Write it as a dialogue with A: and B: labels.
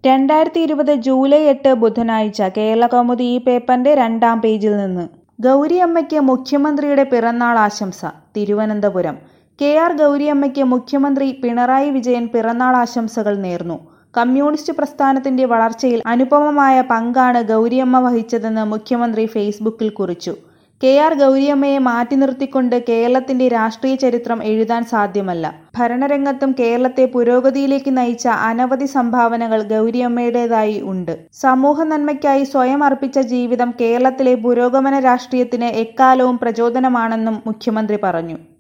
A: രണ്ടായിരത്തി ഇരുപത് ജൂലൈ എട്ട് ബുധനാഴ്ച കേരളകൗമുദി ഈ പേപ്പറിന്റെ രണ്ടാം പേജിൽ നിന്ന് ഗൗരിയമ്മയ്ക്ക് മുഖ്യമന്ത്രിയുടെ പിറന്നാൾ ആശംസ തിരുവനന്തപുരം കെ ആർ ഗൗരിയമ്മയ്ക്ക് മുഖ്യമന്ത്രി പിണറായി വിജയൻ പിറന്നാൾ ആശംസകൾ നേർന്നു കമ്മ്യൂണിസ്റ്റ് പ്രസ്ഥാനത്തിന്റെ വളർച്ചയിൽ അനുപമമായ പങ്കാണ് ഗൗരിയമ്മ വഹിച്ചതെന്ന് മുഖ്യമന്ത്രി ഫേസ്ബുക്കിൽ കുറിച്ചു കെ ആർ ഗൗരിയമ്മയെ മാറ്റി നിർത്തിക്കൊണ്ട് കേരളത്തിന്റെ രാഷ്ട്രീയ ചരിത്രം എഴുതാൻ സാധ്യമല്ല ഭരണരംഗത്തും കേരളത്തെ പുരോഗതിയിലേക്ക് നയിച്ച അനവധി സംഭാവനകൾ ഗൗരിയമ്മയുടേതായി ഉണ്ട് സമൂഹ നന്മയ്ക്കായി സ്വയം അർപ്പിച്ച ജീവിതം കേരളത്തിലെ പുരോഗമന രാഷ്ട്രീയത്തിന് എക്കാലവും പ്രചോദനമാണെന്നും മുഖ്യമന്ത്രി പറഞ്ഞു